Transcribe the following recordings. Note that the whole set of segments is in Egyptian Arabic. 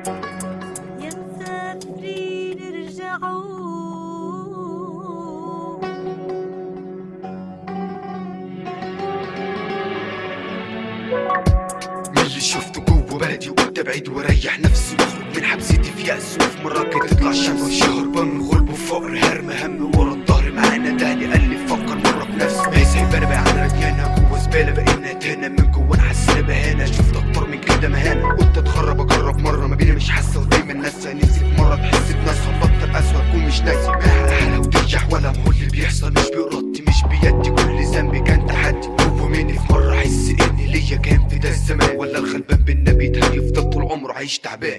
يا مسافرين ارجعوا من اللي شفته جوه بلدي وقلت ابعد واريح نفسي واخرج من حبستي في يأس وفي مرة كده تطلع الشمس هربان من غرب وفقر هرم هم ورا الظهر معانا دهلي قال لي فكر مرة بنفسي ما يسحب انا بقى على رديانة جوه زبالة بقينا تهنا من جوه انا حاسس إن بهانة شفت اكتر من كده مهانة قلت اتغرب اجرب مرة ما بيني مش حاسة ودايما ناسة نفسي في مرة تحس بناسها بطل اسوأ تكون مش ناسي على حالة وترجع ولا ما هو اللي بيحصل مش بإرادتي مش بيدي كل ذنبي كان تحدي جوه مني في مرة احس ان ليا كان في ده الزمان ولا الغلبان بالنبي يتهد يفضل طول عمره عايش تعبان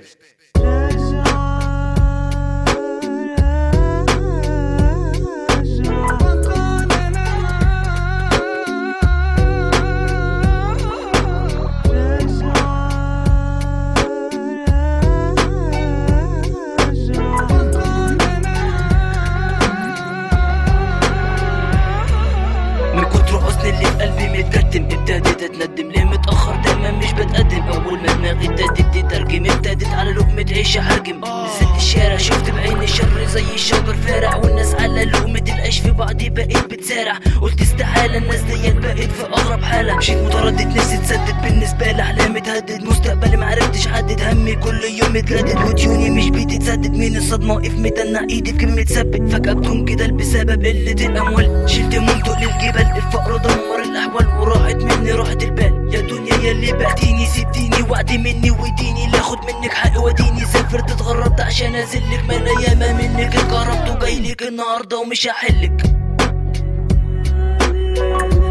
من كتر حزن اللي في قلبي متكتم ابتديت اتندم ليه متأخر دايما مش بتقدم اول ما دماغي ابتدت تترجم ابتدت على لقمة عيش احرجم نزلت الشارع شفت بعيني شر زي الشجر فارع والناس على لقمة العيش في بعضي بقيت بتسارع قلت استحالة الناس ديت بقيت في اغرب حالة مشيت متردد نفسي تسدد بالنسبة لي احلامي اتهدد مستقبلي معرفتش حدد همي كل يوم اتجدد وديوني مش بتتسدد من الصدمة وقف متنع ايدي في كلمة ثبت فجأة بتكون كده بسبب قلة الاموال شلت منطق للجبال الفقر دمر الاحوال وراحت مني راحة البال يا دنيا يا اللي بعتيني سبتيني وعدي مني وديني لا اخد منك حق وديني سافرت اتغربت عشان ازلك ما انا ياما منك اتقربت وجايلك النهارده ومش هحلك